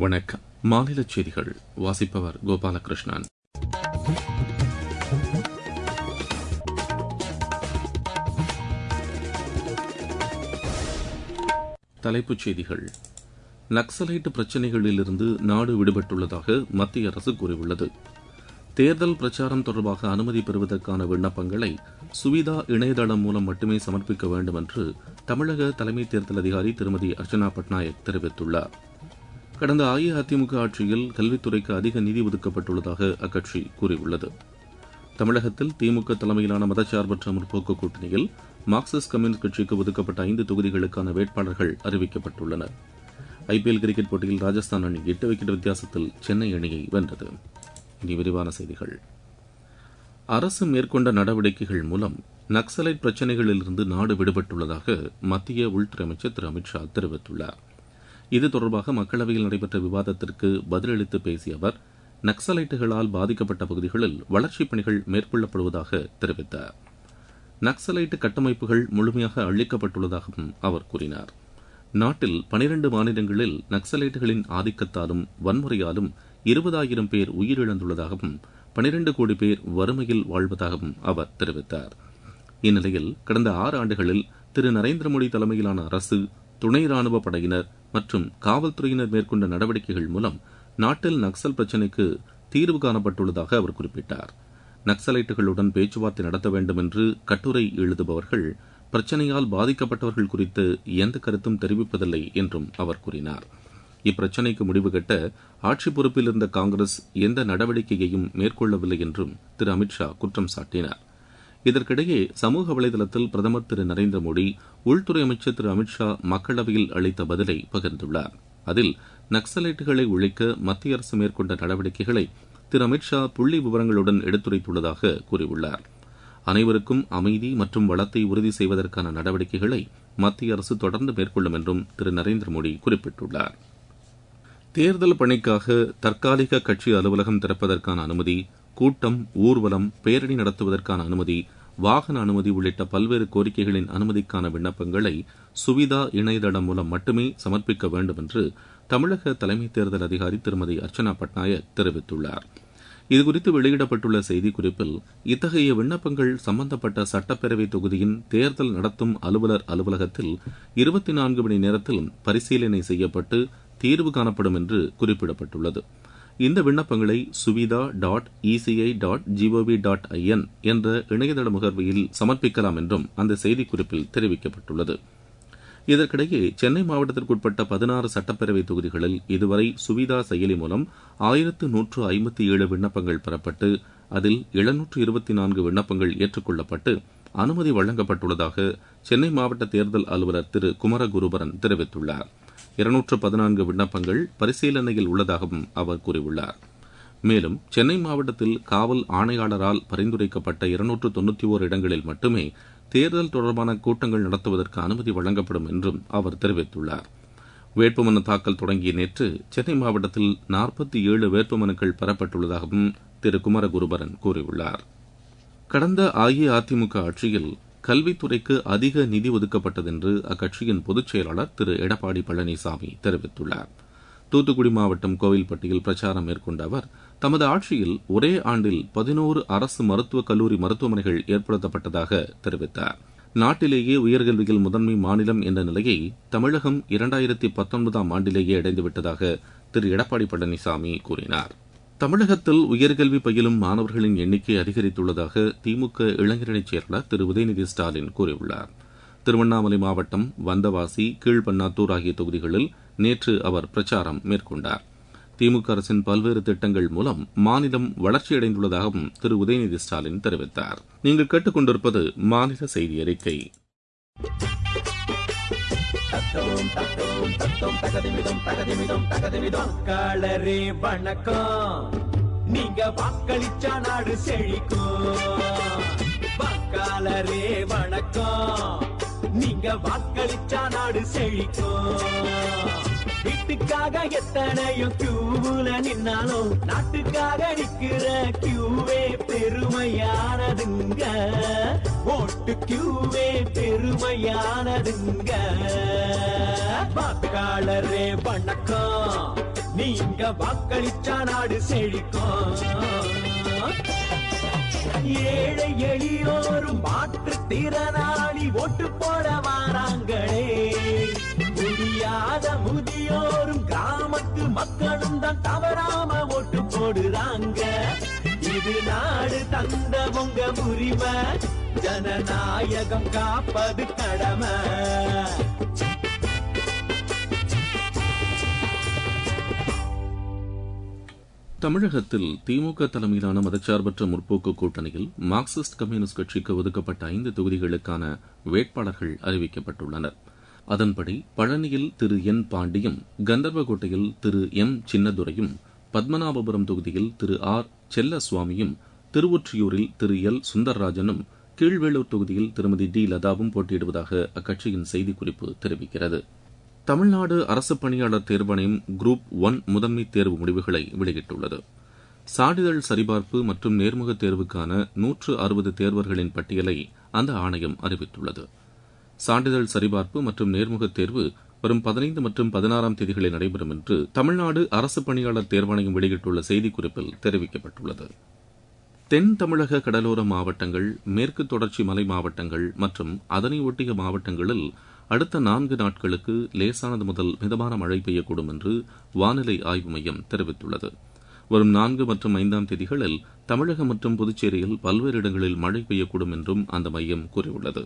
வணக்கம் மாநில செய்திகள் வாசிப்பவர் கோபாலகிருஷ்ணன் தலைப்புச் செய்திகள் நக்சலைட் பிரச்சினைகளிலிருந்து நாடு விடுபட்டுள்ளதாக மத்திய அரசு கூறியுள்ளது தேர்தல் பிரச்சாரம் தொடர்பாக அனுமதி பெறுவதற்கான விண்ணப்பங்களை சுவிதா இணையதளம் மூலம் மட்டுமே சமர்ப்பிக்க வேண்டும் என்று தமிழக தலைமை தேர்தல் அதிகாரி திருமதி அர்ச்சனா பட்நாயக் தெரிவித்துள்ளார் கடந்த அஇஅதிமுக ஆட்சியில் கல்வித்துறைக்கு அதிக நிதி ஒதுக்கப்பட்டுள்ளதாக அக்கட்சி கூறியுள்ளது தமிழகத்தில் திமுக தலைமையிலான மதச்சார்பற்ற முற்போக்கு கூட்டணியில் மார்க்சிஸ்ட் கம்யூனிஸ்ட் கட்சிக்கு ஒதுக்கப்பட்ட ஐந்து தொகுதிகளுக்கான வேட்பாளர்கள் அறிவிக்கப்பட்டுள்ளனர் ஐபிஎல் கிரிக்கெட் போட்டியில் ராஜஸ்தான் அணி எட்டு விக்கெட் வித்தியாசத்தில் சென்னை அணியை வென்றது இனி விரிவான செய்திகள் அரசு மேற்கொண்ட நடவடிக்கைகள் மூலம் நக்சலைட் பிரச்சினைகளிலிருந்து நாடு விடுபட்டுள்ளதாக மத்திய உள்துறை அமைச்சர் திரு அமித்ஷா தெரிவித்துள்ளார் இது தொடர்பாக மக்களவையில் நடைபெற்ற விவாதத்திற்கு பதிலளித்து பேசிய அவர் நக்சலைட்டுகளால் பாதிக்கப்பட்ட பகுதிகளில் வளர்ச்சிப் பணிகள் மேற்கொள்ளப்படுவதாக தெரிவித்தார் நக்சலைட்டு கட்டமைப்புகள் முழுமையாக அழிக்கப்பட்டுள்ளதாகவும் அவர் கூறினார் நாட்டில் பனிரண்டு மாநிலங்களில் நக்சலைட்டுகளின் ஆதிக்கத்தாலும் வன்முறையாலும் இருபதாயிரம் பேர் உயிரிழந்துள்ளதாகவும் பனிரண்டு கோடி பேர் வறுமையில் வாழ்வதாகவும் அவர் தெரிவித்தார் இந்நிலையில் கடந்த ஆறு ஆண்டுகளில் திரு நரேந்திர மோடி தலைமையிலான அரசு துணை ராணுவ படையினர் மற்றும் காவல்துறையினர் மேற்கொண்ட நடவடிக்கைகள் மூலம் நாட்டில் நக்சல் பிரச்சினைக்கு தீர்வு காணப்பட்டுள்ளதாக அவர் குறிப்பிட்டார் நக்சலைட்டுகளுடன் பேச்சுவார்த்தை நடத்த வேண்டும் என்று கட்டுரை எழுதுபவர்கள் பிரச்சனையால் பாதிக்கப்பட்டவர்கள் குறித்து எந்த கருத்தும் தெரிவிப்பதில்லை என்றும் அவர் கூறினார் இப்பிரச்சினைக்கு முடிவு கட்ட ஆட்சி பொறுப்பில் இருந்த காங்கிரஸ் எந்த நடவடிக்கையையும் மேற்கொள்ளவில்லை என்றும் திரு அமித்ஷா குற்றம் சாட்டினார் இதற்கிடையே சமூக வலைதளத்தில் பிரதமர் திரு நரேந்திர மோடி உள்துறை அமைச்சர் திரு அமித்ஷா மக்களவையில் அளித்த பதிலை பகிர்ந்துள்ளார் அதில் நக்சலைட்டுகளை ஒழிக்க மத்திய அரசு மேற்கொண்ட நடவடிக்கைகளை திரு அமித்ஷா புள்ளி விவரங்களுடன் எடுத்துரைத்துள்ளதாக கூறியுள்ளார் அனைவருக்கும் அமைதி மற்றும் வளத்தை உறுதி செய்வதற்கான நடவடிக்கைகளை மத்திய அரசு தொடர்ந்து மேற்கொள்ளும் என்றும் திரு நரேந்திர மோடி குறிப்பிட்டுள்ளார் தேர்தல் பணிக்காக தற்காலிக கட்சி அலுவலகம் திறப்பதற்கான அனுமதி கூட்டம் ஊர்வலம் பேரணி நடத்துவதற்கான அனுமதி வாகன அனுமதி உள்ளிட்ட பல்வேறு கோரிக்கைகளின் அனுமதிக்கான விண்ணப்பங்களை சுவிதா இணையதளம் மூலம் மட்டுமே சமர்ப்பிக்க வேண்டும் என்று தமிழக தலைமை தேர்தல் அதிகாரி திருமதி அர்ச்சனா பட்நாயக் தெரிவித்துள்ளார் இதுகுறித்து வெளியிடப்பட்டுள்ள செய்திக்குறிப்பில் இத்தகைய விண்ணப்பங்கள் சம்பந்தப்பட்ட சட்டப்பேரவை தொகுதியின் தேர்தல் நடத்தும் அலுவலர் அலுவலகத்தில் இருபத்தி நான்கு மணி நேரத்தில் பரிசீலனை செய்யப்பட்டு தீர்வு காணப்படும் என்று குறிப்பிடப்பட்டுள்ளது இந்த விண்ணப்பங்களை Suvidha dot ECI dot gov dot in என்ற இணையதள முகர்வையில் சமர்ப்பிக்கலாம் என்றும் அந்த செய்திக்குறிப்பில் தெரிவிக்கப்பட்டுள்ளது இதற்கிடையே சென்னை மாவட்டத்திற்குட்பட்ட பதினாறு சட்டப்பேரவை தொகுதிகளில் இதுவரை சுவிதா செயலி மூலம் ஆயிரத்து நூற்று ஐம்பத்தி ஏழு விண்ணப்பங்கள் பெறப்பட்டு அதில் எழுநூற்று இருபத்தி நான்கு விண்ணப்பங்கள் ஏற்றுக்கொள்ளப்பட்டு அனுமதி வழங்கப்பட்டுள்ளதாக சென்னை மாவட்ட தேர்தல் அலுவலர் திரு குமரகுருபரன் தெரிவித்துள்ளார் இருநூற்று பதினான்கு விண்ணப்பங்கள் பரிசீலனையில் உள்ளதாகவும் அவர் கூறியுள்ளார் மேலும் சென்னை மாவட்டத்தில் காவல் ஆணையாளரால் பரிந்துரைக்கப்பட்ட இருநூற்று தொன்னூற்றி ஓர் இடங்களில் மட்டுமே தேர்தல் தொடர்பான கூட்டங்கள் நடத்துவதற்கு அனுமதி வழங்கப்படும் என்றும் அவர் தெரிவித்துள்ளார் வேட்புமனு தாக்கல் தொடங்கிய நேற்று சென்னை மாவட்டத்தில் நாற்பத்தி ஏழு வேட்புமனுக்கள் பெறப்பட்டுள்ளதாகவும் திரு குமரகுருபரன் கூறியுள்ளார் கடந்த அஇஅதிமுக ஆட்சியில் கல்வித்துறைக்கு அதிக நிதி ஒதுக்கப்பட்டது என்று அக்கட்சியின் பொதுச் செயலாளர் திரு எடப்பாடி பழனிசாமி தெரிவித்துள்ளார் தூத்துக்குடி மாவட்டம் கோவில்பட்டியில் பிரச்சாரம் மேற்கொண்ட அவர் தமது ஆட்சியில் ஒரே ஆண்டில் பதினோரு அரசு மருத்துவக் கல்லூரி மருத்துவமனைகள் ஏற்படுத்தப்பட்டதாக தெரிவித்தார் நாட்டிலேயே உயர்கல்வியில் முதன்மை மாநிலம் என்ற நிலையை தமிழகம் இரண்டாயிரத்தி பத்தொன்பதாம் ஆண்டிலேயே அடைந்துவிட்டதாக திரு எடப்பாடி பழனிசாமி கூறினார் தமிழகத்தில் உயர்கல்வி பயிலும் மாணவர்களின் எண்ணிக்கை அதிகரித்துள்ளதாக திமுக இளைஞரணிச் செயலாளர் திரு உதயநிதி ஸ்டாலின் கூறியுள்ளார் திருவண்ணாமலை மாவட்டம் வந்தவாசி கீழ்பண்ணாத்தூர் ஆகிய தொகுதிகளில் நேற்று அவர் பிரச்சாரம் மேற்கொண்டார் திமுக அரசின் பல்வேறு திட்டங்கள் மூலம் மாநிலம் வளர்ச்சியடைந்துள்ளதாகவும் திரு உதயநிதி ஸ்டாலின் தெரிவித்தார் நீங்கள் கேட்டுக்கொண்டிருப்பது மாநில செய்தி அறிக்கை வாக்காளரே வணக்கம் நீங்க வாக்களிச்சா நாடு செழிக்கும் வாக்காளரே வணக்கம் நீங்க வாக்களிச்சா நாடு செழிக்கும் வீட்டுக்காக எத்தனையோ கியூல நின்னாலும் நாட்டுக்காக நிக்கிற கியூவே பெருமையானதுங்க ஓட்டு கியூவே பெருமையானதுங்க வாக்காளரே வணக்கம் நீங்க வாக்களிச்சா நாடு செழிக்கும் ஏழை எளியோரும் மாற்று திறனாளி ஓட்டு போட வாராங்களே முடியாத முதியோரும் கிராமத்து மக்களும் தான் தவறாம ஓட்டு போடுறாங்க இது நாடு தந்த உங்க உரிமை ஜனநாயகம் காப்பது கடமை தமிழகத்தில் திமுக தலைமையிலான மதச்சார்பற்ற முற்போக்கு கூட்டணியில் மார்க்சிஸ்ட் கம்யூனிஸ்ட் கட்சிக்கு ஒதுக்கப்பட்ட ஐந்து தொகுதிகளுக்கான வேட்பாளர்கள் அறிவிக்கப்பட்டுள்ளனர் அதன்படி பழனியில் திரு என் பாண்டியும் கந்தர்வகோட்டையில் திரு எம் சின்னதுரையும் பத்மநாபபுரம் தொகுதியில் திரு ஆர் செல்லசுவாமியும் திருவொற்றியூரில் திரு எல் சுந்தர்ராஜனும் கீழ்வேளூர் தொகுதியில் திருமதி டி லதாவும் போட்டியிடுவதாக அக்கட்சியின் செய்திக்குறிப்பு தெரிவிக்கிறது தமிழ்நாடு அரசு பணியாளர் தேர்வாணையம் குரூப் ஒன் முதன்மை தேர்வு முடிவுகளை வெளியிட்டுள்ளது சான்றிதழ் சரிபார்ப்பு மற்றும் நேர்முக தேர்வுக்கான நூற்று அறுபது தேர்வர்களின் பட்டியலை அந்த ஆணையம் அறிவித்துள்ளது சான்றிதழ் சரிபார்ப்பு மற்றும் நேர்முக தேர்வு வரும் பதினைந்து மற்றும் பதினாறாம் தேதிகளில் நடைபெறும் என்று தமிழ்நாடு அரசு பணியாளர் தேர்வாணையம் வெளியிட்டுள்ள செய்திக்குறிப்பில் தெரிவிக்கப்பட்டுள்ளது தென் தமிழக கடலோர மாவட்டங்கள் மேற்கு தொடர்ச்சி மலை மாவட்டங்கள் மற்றும் அதனை ஒட்டிய மாவட்டங்களில் அடுத்த நான்கு நாட்களுக்கு லேசானது முதல் மிதமான மழை பெய்யக்கூடும் என்று வானிலை ஆய்வு மையம் தெரிவித்துள்ளது வரும் நான்கு மற்றும் ஐந்தாம் தேதிகளில் தமிழகம் மற்றும் புதுச்சேரியில் பல்வேறு இடங்களில் மழை பெய்யக்கூடும் என்றும் அந்த மையம் கூறியுள்ளது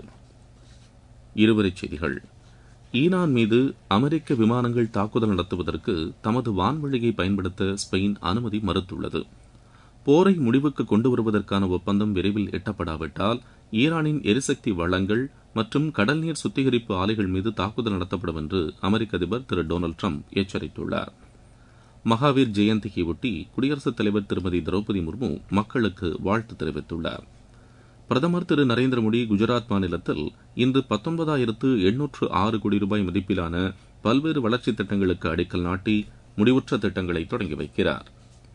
இருவரிச் செய்திகள் ஈரான் மீது அமெரிக்க விமானங்கள் தாக்குதல் நடத்துவதற்கு தமது வான்வழியை பயன்படுத்த ஸ்பெயின் அனுமதி மறுத்துள்ளது போரை முடிவுக்கு கொண்டு வருவதற்கான ஒப்பந்தம் விரைவில் எட்டப்படாவிட்டால் ஈரானின் எரிசக்தி வளங்கள் மற்றும் கடல்நீர் சுத்திகரிப்பு ஆலைகள் மீது தாக்குதல் நடத்தப்படும் என்று அமெரிக்க அதிபர் திரு டொனால்டு ட்ரம்ப் எச்சரித்துள்ளார் மகாவீர் ஜெயந்தியை ஒட்டி குடியரசுத் தலைவர் திருமதி திரௌபதி முர்மு மக்களுக்கு வாழ்த்து தெரிவித்துள்ளார் பிரதமர் திரு நரேந்திர மோடி குஜராத் மாநிலத்தில் இன்று பத்தொன்பதாயிரத்து எண்ணூற்று ஆறு கோடி ரூபாய் மதிப்பிலான பல்வேறு வளர்ச்சித் திட்டங்களுக்கு அடிக்கல் நாட்டி முடிவுற்ற திட்டங்களை தொடங்கி வைக்கிறார்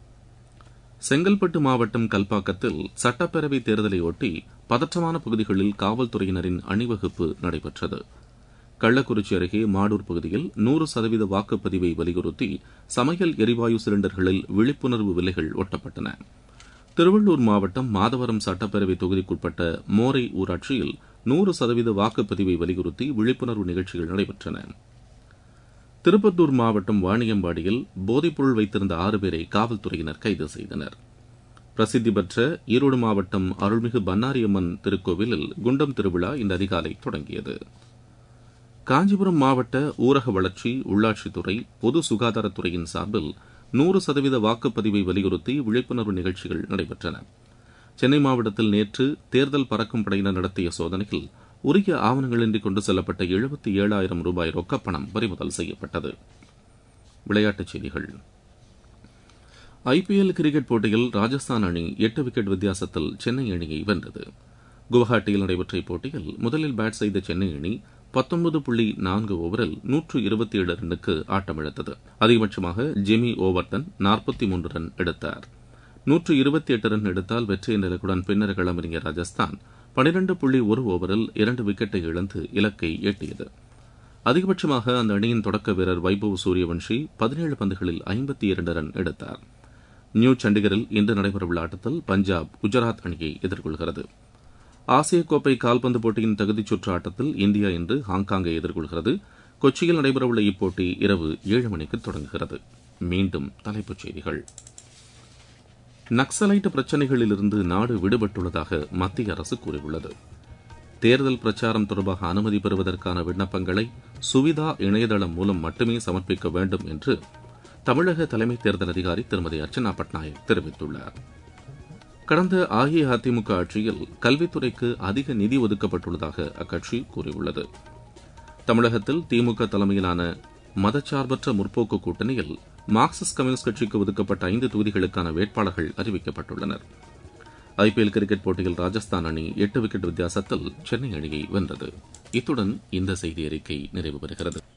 செங்கல்பட்டு மாவட்டம் கல்பாக்கத்தில் சட்டப்பேரவை தேர்தலை ஒட்டி பதற்றமான பகுதிகளில் காவல்துறையினரின் அணிவகுப்பு நடைபெற்றது கள்ளக்குறிச்சி அருகே மாடூர் பகுதியில் நூறு சதவீத வாக்குப்பதிவை வலியுறுத்தி சமையல் எரிவாயு சிலிண்டர்களில் விழிப்புணர்வு விலைகள் ஒட்டப்பட்டன திருவள்ளூர் மாவட்டம் மாதவரம் சட்டப்பேரவை தொகுதிக்குட்பட்ட மோரை ஊராட்சியில் நூறு சதவீத வாக்குப்பதிவை வலியுறுத்தி விழிப்புணர்வு நிகழ்ச்சிகள் நடைபெற்றன திருப்பத்தூர் மாவட்டம் வாணியம்பாடியில் போதைப்பொருள் வைத்திருந்த ஆறு பேரை காவல்துறையினர் கைது செய்தனர் பிரசித்தி பெற்ற ஈரோடு மாவட்டம் அருள்மிகு பன்னாரியம்மன் திருக்கோவிலில் குண்டம் திருவிழா இந்த அதிகாலை தொடங்கியது காஞ்சிபுரம் மாவட்ட ஊரக வளர்ச்சி உள்ளாட்சித்துறை பொது சுகாதாரத்துறையின் சார்பில் நூறு சதவீத வாக்குப்பதிவை வலியுறுத்தி விழிப்புணர்வு நிகழ்ச்சிகள் நடைபெற்றன சென்னை மாவட்டத்தில் நேற்று தேர்தல் பறக்கும் படையினர் நடத்திய சோதனையில் உரிய ஆவணங்களின்றி கொண்டு செல்லப்பட்ட எழுபத்தி ஏழாயிரம் ரூபாய் ரொக்கப்பணம் பறிமுதல் செய்யப்பட்டது விளையாட்டுச் செய்திகள் ஐபிஎல் கிரிக்கெட் போட்டியில் ராஜஸ்தான் அணி எட்டு விக்கெட் வித்தியாசத்தில் சென்னை அணியை வென்றது குவஹாட்டியில் நடைபெற்ற இப்போட்டியில் முதலில் பேட் செய்த சென்னை அணி பத்தொன்பது புள்ளி நான்கு ஓவரில் நூற்று இருபத்தி ஏழு ரன்னுக்கு ஆட்டமிழந்தது அதிகபட்சமாக ஜெமி ஓவர்டன் நாற்பத்தி மூன்று ரன் எடுத்தார் நூற்று இருபத்தி எட்டு ரன் எடுத்தால் வெற்றி என்ற இலக்குடன் பின்னர் களமிறங்கிய ராஜஸ்தான் பனிரண்டு புள்ளி ஒரு ஓவரில் இரண்டு விக்கெட்டை இழந்து இலக்கை எட்டியது அதிகபட்சமாக அந்த அணியின் தொடக்க வீரர் வைபவ் சூரியவன்ஷி பதினேழு பந்துகளில் ஐம்பத்தி இரண்டு ரன் எடுத்தார் நியூ சண்டிகரில் இன்று நடைபெறவுள்ள ஆட்டத்தில் பஞ்சாப் குஜராத் அணியை எதிர்கொள்கிறது ஆசிய கோப்பை கால்பந்து போட்டியின் தகுதிச் சுற்று ஆட்டத்தில் இந்தியா இன்று ஹாங்காங்கை எதிர்கொள்கிறது கொச்சியில் நடைபெறவுள்ள இப்போட்டி இரவு ஏழு மணிக்கு தொடங்குகிறது மீண்டும் தலைப்புச் செய்திகள் நக்சலைட் பிரச்சினைகளிலிருந்து நாடு விடுபட்டுள்ளதாக மத்திய அரசு கூறியுள்ளது தேர்தல் பிரச்சாரம் தொடர்பாக அனுமதி பெறுவதற்கான விண்ணப்பங்களை சுவிதா இணையதளம் மூலம் மட்டுமே சமர்ப்பிக்க வேண்டும் என்று தமிழக தலைமை தேர்தல் அதிகாரி திருமதி அர்ச்சனா பட்நாயக் தெரிவித்துள்ளார் கடந்த அஇஅதிமுக ஆட்சியில் கல்வித்துறைக்கு அதிக நிதி ஒதுக்கப்பட்டுள்ளதாக அக்கட்சி கூறியுள்ளது தமிழகத்தில் திமுக தலைமையிலான மதச்சார்பற்ற முற்போக்கு கூட்டணியில் மார்க்சிஸ்ட் கம்யூனிஸ்ட் கட்சிக்கு ஒதுக்கப்பட்ட ஐந்து தொகுதிகளுக்கான வேட்பாளர்கள் அறிவிக்கப்பட்டுள்ளனர் ஐபிஎல் கிரிக்கெட் போட்டியில் ராஜஸ்தான் அணி எட்டு விக்கெட் வித்தியாசத்தில் சென்னை அணியை வென்றது இத்துடன் இந்த செய்தி அறிக்கை நிறைவு பெறுகிறது